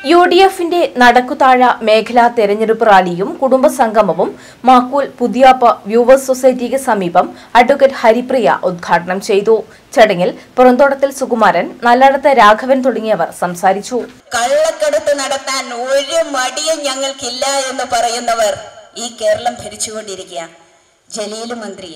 U D എഫിന്റെ നടക്കുതാഴ മേഖലാ തെരഞ്ഞെടുപ്പ് റാലിയും കുടുംബസംഗമവും മാക്കൂൽ പുതിയാപ്പ വ്യൂവേഴ്സ് സൊസൈറ്റിക്ക് സമീപം അഡ്വക്കേറ്റ് ഹരിപ്രിയ ഉദ്ഘാടനം ചെയ്തു ചടങ്ങിൽ പുറന്തോട്ടത്തിൽ സുകുമാരൻ നല്ലടത്ത് രാഘവൻ തുടങ്ങിയവർ സംസാരിച്ചു കള്ളക്കടത്ത് നടത്താൻ ഒരു മടിയും ഞങ്ങൾക്കില്ല എന്ന് പറയുന്നവർ ഈ കേരളം ഭരിച്ചുകൊണ്ടിരിക്കുക ജലീൽ മന്ത്രി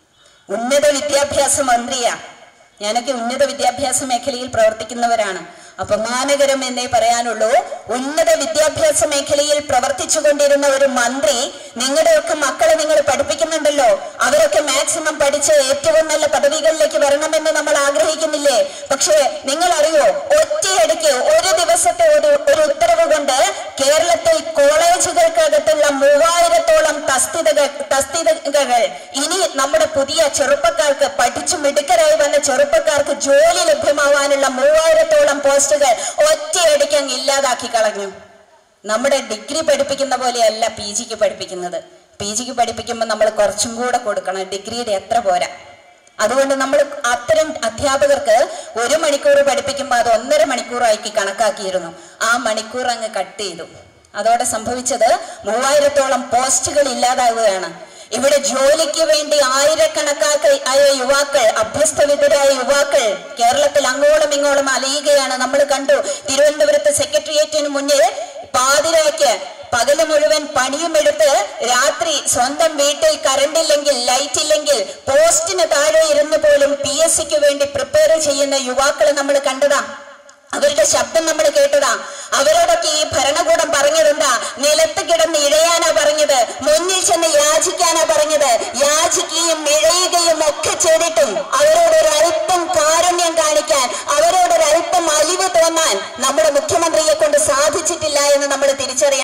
ഉന്നത വിദ്യാഭ്യാസ മന്ത്രിയാ ഞാനൊക്കെ ഉന്നത വിദ്യാഭ്യാസ മേഖലയിൽ പ്രവർത്തിക്കുന്നവരാണ് അപമാനകരം എന്നേ പറയാനുള്ളൂ ഉന്നത വിദ്യാഭ്യാസ മേഖലയിൽ പ്രവർത്തിച്ചു കൊണ്ടിരുന്ന ഒരു മന്ത്രി നിങ്ങളുടെയൊക്കെ മക്കളെ നിങ്ങൾ പഠിപ്പിക്കുന്നുണ്ടല്ലോ അവരൊക്കെ മാക്സിമം പഠിച്ച് ഏറ്റവും നല്ല പദവികളിലേക്ക് വരണമെന്ന് നമ്മൾ ആഗ്രഹിക്കുന്നില്ലേ പക്ഷേ നിങ്ങൾ അറിയോ ഒറ്റയടിക്ക് ഒരു ദിവസത്തെ ഒരു ഒരു ഉത്തരവ് കൊണ്ട് കേരളത്തിൽ കോളേജുകൾക്കകത്തുള്ള മൂവായിരത്തോളം തസ്തികകൾ തസ്തികകൾ ഇനി നമ്മുടെ പുതിയ ചെറുപ്പക്കാർക്ക് പഠിച്ചു മിടുക്കരായി വന്ന ചെറുപ്പക്കാർക്ക് ജോലി ലഭ്യമാവാനുള്ള മൂവായിരത്തോളം പോസ്റ്റുകൾ ഒറ്റയടിക്ക് അങ്ങ് ഇല്ലാതാക്കി കളഞ്ഞു നമ്മുടെ ഡിഗ്രി പഠിപ്പിക്കുന്ന പോലെയല്ല പി ജിക്ക് പഠിപ്പിക്കുന്നത് പി ജിക്ക് പഠിപ്പിക്കുമ്പോൾ നമ്മൾ കുറച്ചും കൂടെ കൊടുക്കണം ഡിഗ്രിയുടെ എത്ര പോരാ അതുകൊണ്ട് നമ്മൾ അത്തരം അധ്യാപകർക്ക് ഒരു മണിക്കൂർ പഠിപ്പിക്കുമ്പോൾ അത് ഒന്നര മണിക്കൂറാക്കി കണക്കാക്കിയിരുന്നു ആ മണിക്കൂർ അങ്ങ് കട്ട് ചെയ്തു അതോടെ സംഭവിച്ചത് മൂവായിരത്തോളം പോസ്റ്റുകൾ ഇല്ലാതാവുകയാണ് ഇവിടെ ജോലിക്ക് വേണ്ടി ആയിരക്കണക്കാക്ക് ആയ യുവാക്കൾ അഭ്യസ്തവിധരായ യുവാക്കൾ കേരളത്തിൽ അങ്ങോളം ഇങ്ങോളം അലയുകയാണ് നമ്മൾ കണ്ടു തിരുവനന്തപുരത്ത് സെക്രട്ടേറിയറ്റിന് മുന്നിൽ പാതിരയ്ക്ക് പകല് മുഴുവൻ പണിയുമെടുത്ത് രാത്രി സ്വന്തം വീട്ടിൽ കറണ്ട് ഇല്ലെങ്കിൽ ലൈറ്റ് ഇല്ലെങ്കിൽ പോസ്റ്റിന് താഴെ ഇരുന്ന് പോലും പി എസ് സിക്ക് വേണ്ടി പ്രിപ്പയർ ചെയ്യുന്ന യുവാക്കളെ നമ്മൾ കണ്ടതാ അവരുടെ ശബ്ദം നമ്മൾ കേട്ടതാ അവരോടൊക്കെ ഈ ഭരണകൂടം പറഞ്ഞതെന്താ നിലത്ത് കിടന്ന് ഇഴയാനാ പറഞ്ഞത് മുന്നിൽ ചെന്ന് യാചിക്കാനാ പറഞ്ഞത് യാചിക്കുകയും ഇഴയുകയും ഒക്കെ ചെയ്തിട്ടും അവരോട് ഒരു അല്പം കാരുണ്യം കാണിക്കാൻ അവരോട് ഒരു അല്പം അലിവ് തോന്നാൻ നമ്മുടെ മുഖ്യമന്ത്രിയെ കൊണ്ട് സാധിച്ചിട്ടില്ല എന്ന് നമ്മൾ തിരിച്ചറിയണം